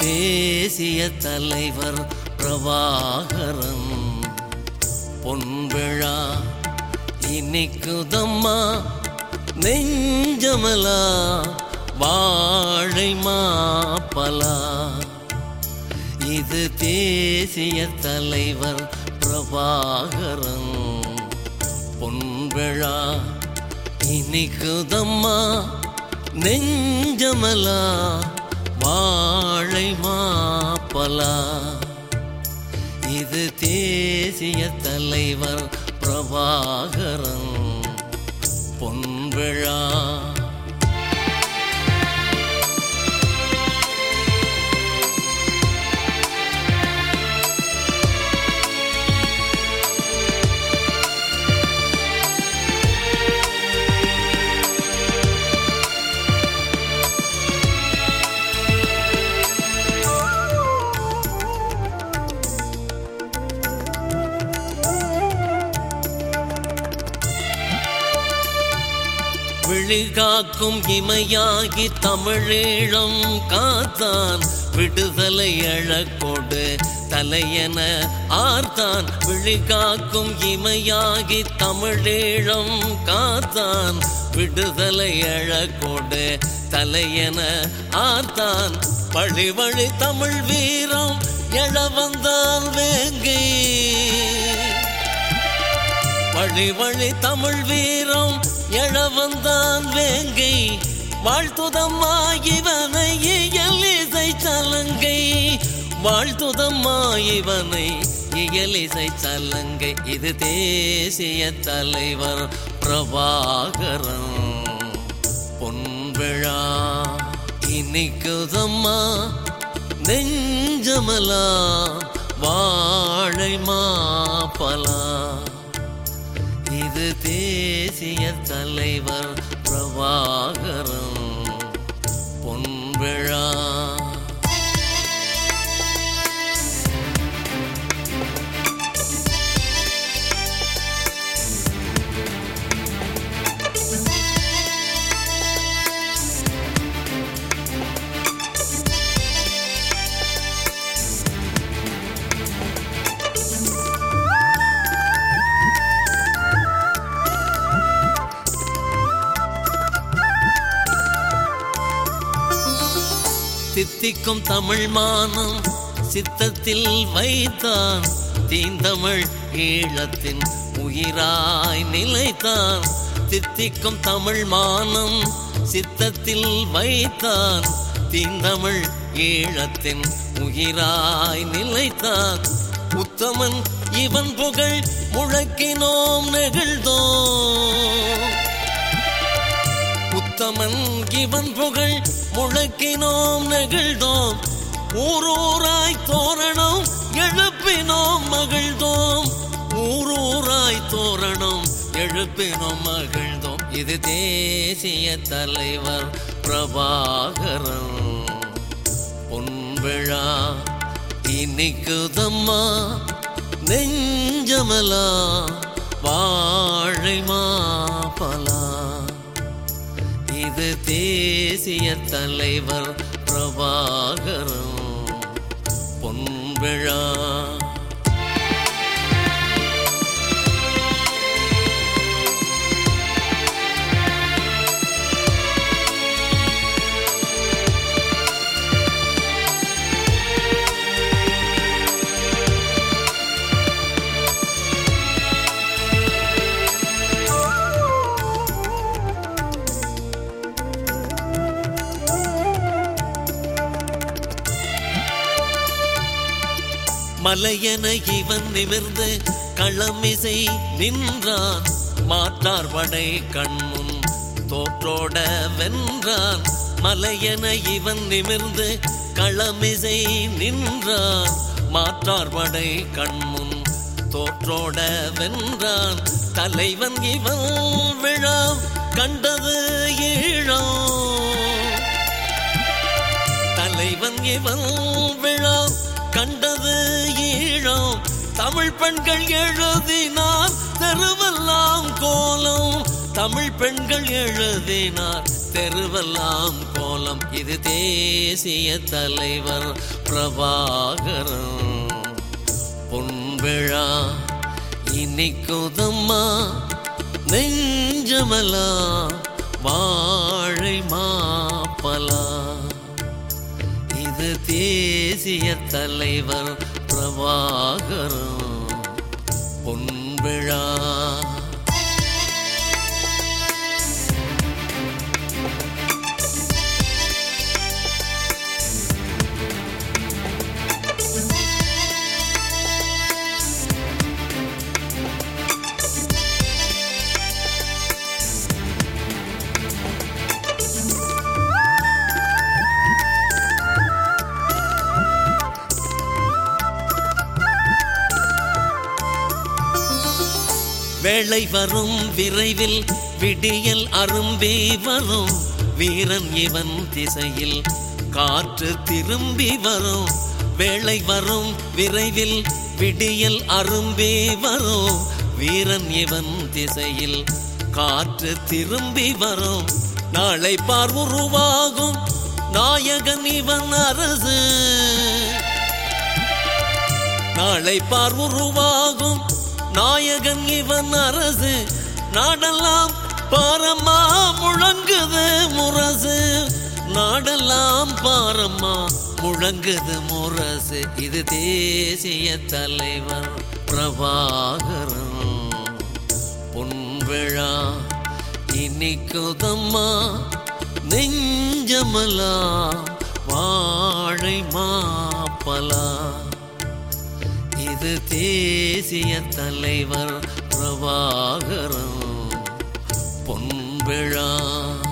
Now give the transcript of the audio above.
தேசிய தலைவர் பிரபாகரன் பொன்விழா இனிக்குதம்மா நெஞ்சமலா வாழை மாப்பலா இது தேசிய தலைவர் பிரபாகரன் பொன்விழா இனிக்குதம்மா நெஞ்சமலா வாழை மாப்பலா இது தேசிய தலைவர் பிரபாகரன் பொன்விழா விழிகாக்கும் இமையாகி தமிழீழம் காத்தான் விடுதலை எழக்கொடு தலையென ஆர்த்தான் விழிகாக்கும் இமையாகி தமிழீழம் காத்தான் விடுதலை எழக்கொடு தலையென ஆர்த்தான் வழி வழி தமிழ் வீரம் எழ வந்தான் வேங்கை வழி வழி தமிழ் வீரம் எழ வந்தான் வேங்கை வாழ்த்துதம்மா இவனை இயலிசை சலங்கை வாழ்த்துதம்மா இவனை இயலிசை சலங்கை இது தேசிய தலைவர் பிரபாகரன் பொன்விழா இனிக்குதம்மா நெஞ்சமலா வாழை மாப்பலா இது தேசிய தலைவர் பிரபாகரன் பொன்விழா தித்திக்கும் தமிழ் மானம் சித்தத்தில் வைத்தான் தீந்தமிழ் ஈழத்தின் உயிராய் நிலைத்தான் தித்திக்கும் தமிழ் மானம் சித்தத்தில் வைத்தான் தீந்தமிழ் ஈழத்தின் உயிராய் நிலைத்தான் உத்தமன் இவன் புகழ் முழக்கினோம் நெகிழ்ந்தோம் உத்தமன் இவன் புகழ் முழக்கினோம் நெகிழ்ந்தோம் ஊரூராய் தோரணம் எழுப்பினோம் மகிழ்ந்தோம் ஊரூராய் தோரணம் எழுப்பினோம் மகிழ்ந்தோம் இது தேசிய தலைவர் பிரபாகரன் பொன்விழா இனிக்குதம்மா நெஞ்சமலா வாழை மாப்பலா இது தேசிய தலைவர் பிரபாகரன் பொன்விழா மலையென இவன் நிமிர்ந்து களமிசை நின்றான் மாற்றார் படை கண்முன் தோற்றோட வென்றான் மலையென இவன் நிமிர்ந்து களமிசை நின்றான் மாற்றார் படை கண்முன் தோற்றோட வென்றான் தலைவன் இவன் விழா கண்டது ஈழம் தலைவன் இவன் விழா கண்டது ஈழம் தமிழ் பெண்கள் எழுதினார் தெருவெல்லாம் கோலம் தமிழ் பெண்கள் எழுதினார் தெருவெல்லாம் கோலம் இது தேசிய தலைவர் பிரபாகரன் பொன்விழா இனிக்குதம்மா நெஞ்சமெல்லாம் வாழை மாப்பலா இது தேசிய தலைவர் பிரபாகரன் பொன்விழா வேளை வரும் விரைவில் விடியல் அரும்பி வரும் வீரன் இவன் திசையில் காற்று திரும்பி வரும் வேளை வரும் விரைவில் விடியல் அரும்பி வரும் வீரன் இவன் திசையில் காற்று திரும்பி வரும் நாளை பார் உருவாகும் நாயகன் இவன் அரசு நாளை பார் உருவாகும் நாயகன் இவன் அரசு நாடெல்லாம் பாரம்மா முழங்குது முரசு நாடெல்லாம் பாரம்மா முழங்குது முரசு இது தேசிய தலைவர் பிரபாகரன் பொன்விழா இனிக்குதம்மா நெஞ்சமலா வாழை மாப்பலா இது தேசிய தலைவர் பிரபாகரன் பொன்விழா